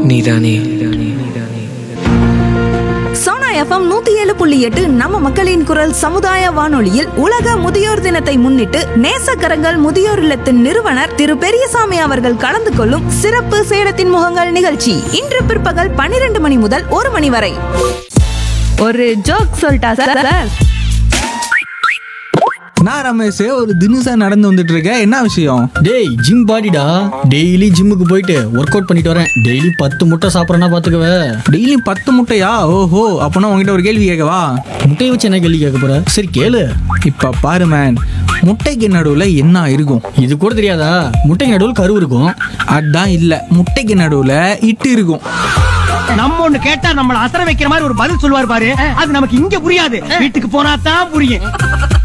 நீதானே சோனா எஃப்எம் நூத்தி ஏழு புள்ளி எட்டு நம்ம மக்களின் குரல் சமுதாய வானொலியில் உலக முதியோர் தினத்தை முன்னிட்டு நேசக்கரங்கள் முதியோர் இல்லத்தின் நிறுவனர் திரு பெரியசாமி அவர்கள் கலந்து கொள்ளும் சிறப்பு சேலத்தின் முகங்கள் நிகழ்ச்சி இன்று பிற்பகல் பன்னிரண்டு மணி முதல் ஒரு மணி வரை ஒரு ஜோக் சொல்லிட்டா சார் நான் ரமேஷ் ஒரு தினுசா நடந்து வந்துட்டு இருக்க என்ன விஷயம் டேய் ஜிம் பாடிடா டெய்லி ஜிம்முக்கு போயிட்டு ஒர்க் அவுட் பண்ணிட்டு வரேன் டெய்லி பத்து முட்டை சாப்பிட்றேன்னா பார்த்துக்கவே டெய்லி பத்து முட்டையா ஓஹோ அப்போனா உங்ககிட்ட ஒரு கேள்வி கேட்கவா முட்டையை வச்சு என்ன கேள்வி கேட்க போற சரி கேளு இப்ப பாரு மேன் முட்டைக்கு நடுவுல என்ன இருக்கும் இது கூட தெரியாதா முட்டைக்கு நடுவில் கரு இருக்கும் அதான் இல்ல முட்டைக்கு நடுவுல இட்டு இருக்கும் நம்ம ஒண்ணு கேட்டா நம்மள அசர வைக்கிற மாதிரி ஒரு பதில் சொல்லுவார் பாரு அது நமக்கு இங்க புரியாது வீட்டுக்கு போனா தான் புரியும்